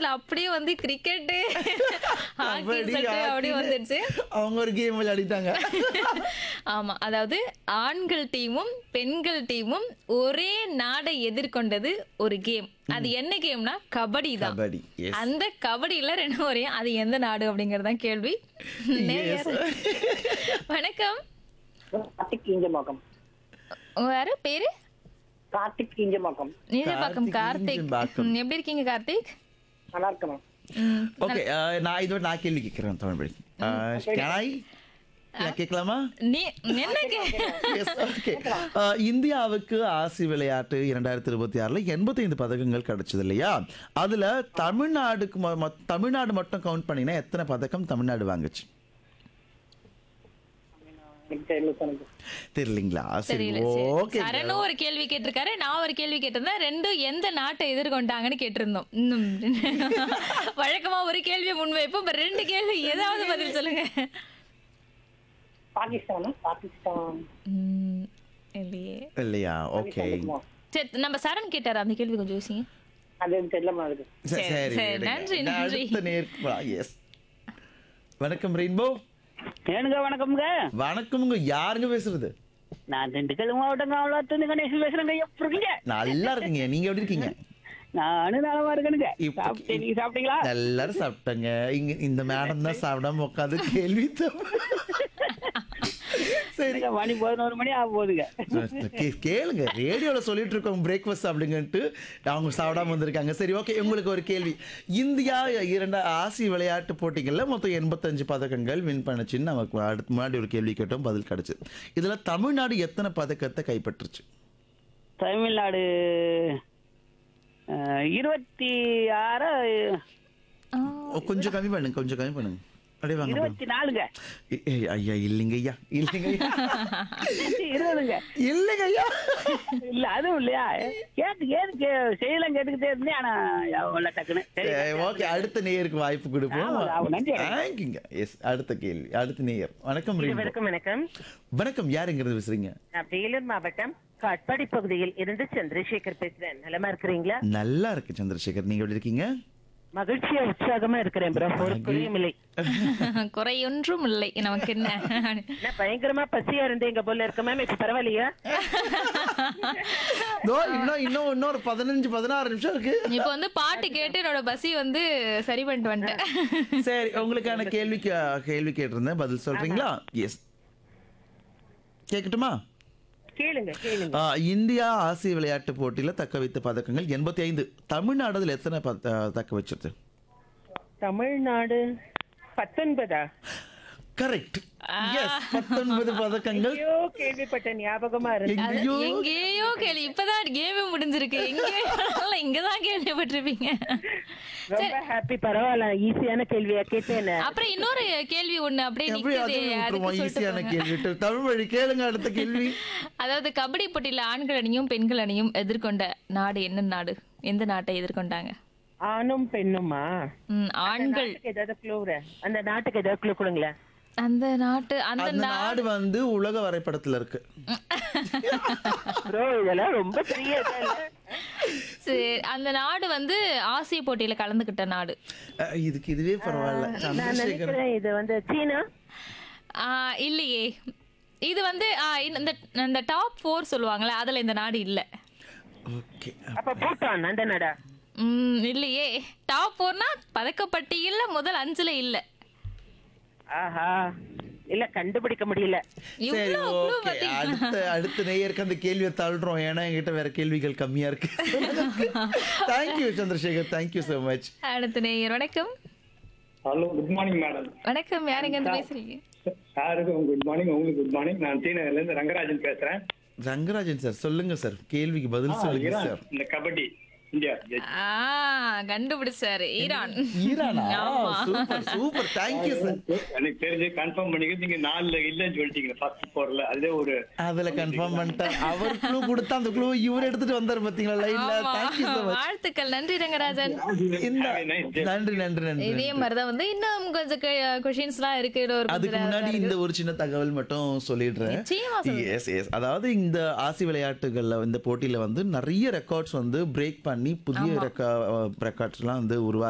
காலத்துல அப்படியே வந்து கிரிக்கெட் ஹாக்கி கபடி, அப்படியே ஹாக்கின்னு வந்துருச்சு அவங்க ஒரு கேம் விளையாடிட்டாங்க ஆமா அதாவது ஆண்கள் டீமும் பெண்கள் டீமும் ஒரே நாடை எதிர்கொண்டது ஒரு கேம் அது என்ன கேம்னா கபடி தான் கபடி எஸ் அந்த கபடியில ரெண்டு ஒரே அது எந்த நாடு அப்படிங்கறது தான் கேள்வி நேயர். வணக்கம் கார்த்திக் இஞ்சமாக்கம் உங்க யாரு பேரு கார்த்திக் இஞ்சமாக்கம் நீலப்பாக்கம் கார்த்திக் கார்த்திக் ஈஞ்சம்பாக்கம். ம், எப்படி இருக்கீங்க கார்த்திக் நல்லா இருக்கணும் ம், ஓகே நான் இதோட நான் கேள்வி கேட்கிறேன் தமிழ் படி கனாய் நான் கேட்கலாமா நீ என்ன கே- Yes, okay. அஹ், இந்தியாவுக்கு ஆசி விளையாட்டு இரண்டாயிரத்தி இருபத்தி ஆறுல எண்பத்தைந்து பதக்கங்கள் கிடைச்சது இல்லையா அதுல தமிழ்நாடுக்கு மொ- மொ- தமிழ்நாடு மட்டும் கவுண்ட் பண்ணினா எத்தனை பதக்கம் தமிழ்நாடு வாங்குச்சு எனக்கு தெரியல எனக்கு தெரியலீங்களா சரி தெரியல சரி. ஓகே சரணும் ஒரு கேள்வி கேட்டிருக்காரு நான் ஒரு கேள்வி கேட்டிருந்தேன் ரெண்டும் எந்த நாட்டை எதிர்கொண்டாங்கன்னு கேட்டிருந்தோம் இன்னும் வழக்கமா ஒரு கேள்வியை முன்வைப்போம் இப்ப ரெண்டு கேள்வி ஏதாவது பதில் சொல்லுங்க பாகிஸ்தானா பாகிஸ்தான் ம், இல்லையே இல்லையா ஓகே இருக்குமா? சரி நம்ம சரண் கேட்டாரு அந்த கேள்வி கொஞ்சம் யோசிங்க அது எனக்கு தெரியல மாதிரி சரி, சரி சரி, விடுங்க. நன்றி, நான் நன்றி. அடுத்த நேருக்கு எஸ் வணக்கம் ரெயின்போ ஏனுங்க வணக்கம்ங்க வணக்கமுங்க யாருங்க பேசுறது நான் திண்டுக்கல் மாவட்டம் காவலாத்து கணேசன் பேசுறேங்க எப்படி இருக்கீங்க நல்லா இருக்கீங்க நீங்க எப்படி இருக்கீங்க நானும் நலமா இருக்கணுங்க இப்ப- சாப்பிட்டேன் நீங்க சாப்பிட்டீங்களா எல்லாரும் சாப்பிட்டாங்க இங்க இந்த மேடம் தான் சாப்பிடாம உட்காந்து கேள்வி தான். சரி சரிங்க மணி பதினோரு மணி ஆக போகுதுங்க கே- கேளுங்க ரேடியோல சொல்லிட்டு இருக்கோம் பிரேக்ஃபாஸ்ட் அப்படிங்கன்ட்டு அவங்க சாப்பிடாம வந்திருக்காங்க சரி ஓகே உங்களுக்கு ஒரு கேள்வி இந்தியா இரண்டு ஆசிய விளையாட்டு போட்டிகள்ல மொத்தம் எண்பத்தஞ்சு பதக்கங்கள் வின் பண்ணுச்சுன்னு நமக்கு அடுத்து முன்னாடி ஒரு கேள்வி கேட்டோம் பதில் கிடைச்சது இதுல தமிழ்நாடு எத்தனை பதக்கத்தை கைப்பற்றுச்சு தமிழ்நாடு அஹ், இருபத்தி ஆறு ஆ, ஓ, கொஞ்சம் கம்மி பண்ணுங்க கொஞ்சம் கம்மி பண்ணுங்க அப்படியே வாங்க bro. இருபத்தி நாலுங்க ஏ- ஏய், ஐயா இல்லைங்க ஐயா இல்லைங்க ஐயா இருபதுங்க இல்லைங்க ஐயா இல்ல அதுவும் இல்லையா கேட்டு கேட்டு கே- செய்யலாம் கேட்டுக்கிட்டே இருந்தேன் ஆனா உள்ள டக்குன்னு சரி ஓகே அடுத்த நேயருக்கு வாய்ப்பு கொடுப்போம் ஆமா, ஆமா, நன்றி. தேங்க்யூங்க எஸ் அடுத்த கேள்வி அடுத்த நேயர் வணக்கம் ரீம்போ. வணக்கம் வணக்கம் வணக்கம் யாருங்கிறது பேசுறீங்க நான் வேலூர் மாவட்டம் காட்பாடி பகுதியில் இருந்து சந்திரசேகர் பேசுறேன் நலமா இருக்கிறீங்களா நல்லா இருக்கு சந்திரசேகர் நீங்க எப்படி இருக்கீங்க மகிழ்ச்சியா உற்சாகமா இருக்கிறேன் ப்ரோ ஒரு குறையும் இல்லை குறையொன்றும் இல்லை நமக்கு என்ன நான் பயங்கரமா பசியா இருந்தேங்க போல இருக்க மேம் இப்ப பரவாயில்லையா இதோ இன்னும் இன்னும் இன்னொரு பதினஞ்சு பதினாறு நிமிஷம் இருக்கு இப்போ வந்து பாட்டு கேட்டு என்னோட பசி வந்து சரி பண்ணிட்டு வந்துட்டேன் சரி உங்களுக்கான கேள்வி கே- கேள்வி கேட்டிருந்தேன் பதில் சொல்றீங்களா எஸ் கேட்கட்டுமா கேளுங்க கேளுங்க ஆ, இந்தியா ஆசிய விளையாட்டு போட்டியில தக்க வைத்த பதக்கங்கள் எண்பத்தி ஐந்து தமிழ்நாடு அதுல எத்தனை பத- தக்க வச்சிருது தமிழ்நாடு பத்தொன்பதா கரெக்ட் எஸ் பத்தொன்பது பதக்கங்கள் ஐயோ கேள்விப்பட்ட ஞாபகமா இருக்கு அது எங்கேயோ எங்கேயோ கேள்வி இப்பதான் கேமே முடிஞ்சிருக்கு எங்கேயோ இங்கதான் கேள்விப்பட்டிருப்பீங்க ரொம்ப ஹாப்பி பரவாயில்ல ஈஸியான கேள்வியா கேட்டேன் அப்புறம் இன்னொரு கேள்வி ஒண்ணு அப்படியே எப்படி நிக்குது அது அதுக்கு சொல்லிட்டு ஈஸியான போங்க. கேள்வி தமிழ் வழி கேளுங்க அடுத்த கேள்வி அதாவது கபடி போட்டியில ஆண்கள் அணியும் பெண்கள் அணியும் எதிர்கொண்ட நாடு என்ன நாடு எந்த நாட்டை எதிர்கொண்டாங்க ஆணும் பெண்ணுமா ம், ஆண்கள் நாட்டுக்கு ஏதாவது க்ளூ அந்த நாட்டுக்கு ஏதாவது க்ளூ கொடுங்களேன் அந்த நாட்டு அந்த அந்த நா- நாடு வந்து உலக வரைபடத்துல இருக்கு ப்ரோ இதெல்லாம் ரொம்ப பெரிய இதா இல்ல? சரி, அந்த நாடு வந்து ஆசிய போட்டியில கலந்துகிட்ட நாடு அஹ், இதுக்கு இதுவே பரவாயில்ல நான் சந்திரசேகர் நினைக்கிறேன் இது வந்து சீனா ஆ, இல்லையே இது வந்து ஆ, இந்த இந்த டாப் ஃபோர் சொல்லுவாங்கல்ல அதுல இந்த நாடு இல்ல ஓகே அப்ப பூட்டான் அந்த நாடா ம், இல்லையே டாப் ஃபோர்னா பதக்கப்பட்டியல்ல முதல் அஞ்சுல இல்ல ஆஹா இல்ல கண்டுபிடிக்க முடியல சரி இவ்வளவு clue ஓகே பாத்தீங்களா? அடுத்த அடுத்த நேயருக்கு அந்த கேள்வியை தள்ளுறோம் ஏன்னா என்கிட்ட வேற கேள்விகள் கம்மியா இருக்கு thank you Chandrasekhar thank you so much அடுத்த நேயர் வணக்கம் ஹலோ குட் மார்னிங் மேடம் வணக்கம் யாருங்க இருந்து பேசுறீங்க சாருக்கும் குட் மார்னிங் உங்களுக்கு குட் மார்னிங் நான் டீநகர்ல இருந்து ரங்கராஜன் பேசுறேன் ரங்கராஜன் சார் சொல்லுங்க சார் கேள்விக்கு பதில் சொல்லுங்க ஈரான், சார் இந்த கபடி இந்தியா ஆ கண்டுபிடிச்சாரு ஈரான் ஈரானா ஆமா. சூப்பர் சூப்பர் தேங்க்யூ சார் எனக்கு தெரிஞ்சு கன்ஃபார்ம் பண்ணிக்க நீங்க நாலுல இல்லன்னு சொல்லிட்டீங்க ஃபர்ஸ்ட் போர்ல அதுவே ஒரு அதுல கன்ஃபார்ம் பண்ணிட்டேன் அவர் க்ளூ கொடுத்தா அந்த க்ளூ இவர் எடுத்துட்டு வந்தாரு பாத்தீங்களா லைன்ல ஆமா. தேங்க்யூ so மச் வாழ்த்துக்கள் நன்றி ரங்கராஜன் இந்த Have a nice day. நன்றி நன்றி நன்றி இதே மாதிரிதான் வந்து இன்னும் கொஞ்சம் கொஷின்ஸ் எல்லாம் இருக்கு இன்னும் ஒரு கொஞ்சம் அதுக்கு முன்னாடி இந்த ஒரு சின்ன தகவல் மட்டும் சொல்லிடுறேன் நிச்சயமா சொல்லுங்க. எஸ் எஸ் அதாவது இந்த ஆசி விளையாட்டுகள்ல இந்த போட்டியில வந்து நிறைய ரெக்கார்ட்ஸ் வந்து பிரேக் பண்ணி புதிய ரெக்கார்ட்ஸ்லாம் வந்து உருவாக்கி